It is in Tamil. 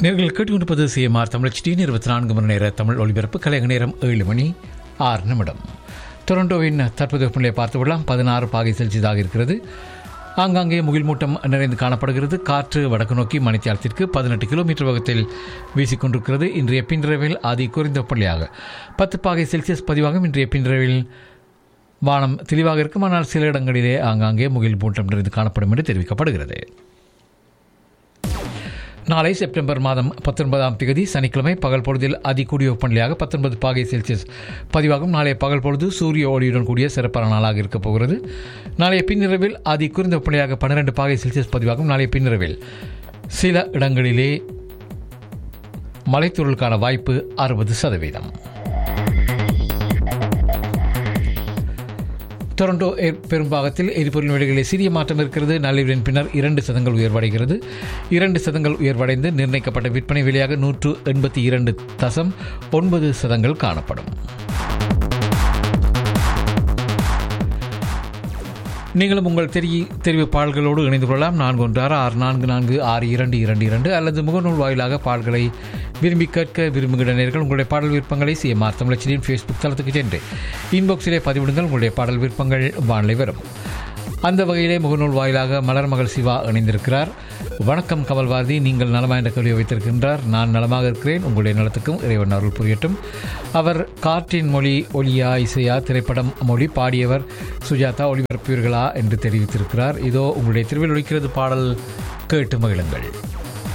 நேர்கள் கேட்டுக்கொண்டிருப்பது சிஎம்ஆர் தமிழ் டி இருபத்தி நான்கு மணி நேர தமிழ் ஒலிபரப்பு கலைய நேரம் ஏழு மணி ஆறு நிமிடம் டொரண்டோவின் தற்போதைய வெப்பநிலையை பார்த்து விடலாம் பதினாறு பாகை செல்சியஸாக இருக்கிறது ஆங்காங்கே முகில் மூட்டம் நிறைந்து காணப்படுகிறது காற்று வடக்கு நோக்கி மணித்தியாலத்திற்கு பதினெட்டு கிலோமீட்டர் வேகத்தில் வீசிக்கொண்டிருக்கிறது இன்றைய பின்ரவில் அதி குறைந்த வெப்பநிலையாக பத்து பாகை செல்சியஸ் பதிவாகும் இன்றைய பின்ரவில் வானம் தெளிவாக இருக்கும் ஆனால் சில இடங்களிலே ஆங்காங்கே முகில் மூட்டம் நிறைந்து காணப்படும் என்று தெரிவிக்கப்படுகிறது நாளை செப்டம்பர் மாதம் பத்தொன்பதாம் தேதி சனிக்கிழமை பகல் பொழுதில் அதிகூடிய வெப்பநிலையாக பத்தொன்பது பாகை செல்சியஸ் பதிவாகும் நாளைய பகல் பொழுது சூரிய ஒளியுடன் கூடிய சிறப்பான நாளாக இருக்கப் போகிறது நாளைய பின்னிரவில் அதி குறைந்த வெப்பநிலையாக பன்னிரண்டு பாகை செல்சியஸ் பதிவாகும் நாளைய பின்னிரவில் சில இடங்களிலே மலைத்தூரலுக்கான வாய்ப்பு அறுபது சதவீதம் டொரண்டோ எ- பெரும்பாகத்தில் எரிபொருள் விலைகளில் சிறிய மாற்றம் இருக்கிறது நள்ளிரவின் பின்னர் இரண்டு சதங்கள் உயர்வடைகிறது இரண்டு சதங்கள் உயர்வடைந்து நிர்ணயிக்கப்பட்ட விற்பனை விலையாக நூற்று எண்பத்தி இரண்டு தசம் ஒன்பது சதங்கள் காணப்படும் நீங்களும் உங்கள் தெரிய தெரிவு பாடல்களோடு இணைந்து கொள்ளலாம் நான்கு ஒன்று ஆறு ஆறு நான்கு நான்கு ஆறு இரண்டு இரண்டு இரண்டு அல்லது முகநூல் வாயிலாக பாடல்களை விரும்பி கேட்க விரும்புகிற நேர்கள் உங்களுடைய பாடல் விருப்பங்களை சிஎம்ஆர் தமிழச்சியின் ஃபேஸ்புக் தளத்துக்கு சென்று இன்பாக்ஸிலே பதிவிடுங்கள் உங்களுடைய பாடல் விருப்பங்கள் வானிலை வரும் அந்த வகையிலே முகநூல் வாயிலாக மலர் மகள் சிவா இணைந்திருக்கிறார் வணக்கம் கமல்வாதி நீங்கள் நலமா என்ற கேள்வியை வைத்திருக்கின்றார் நான் நலமாக இருக்கிறேன் உங்களுடைய நலத்துக்கும் இறைவன் அருள் புரியட்டும் அவர் காற்றின் மொழி ஒளியா இசையா திரைப்படம் மொழி பாடியவர் சுஜாதா ஒளிபரப்புவீர்களா என்று தெரிவித்திருக்கிறார் இதோ உங்களுடைய திருவில் ஒழிக்கிறது பாடல் கேட்டு மகிழுங்கள்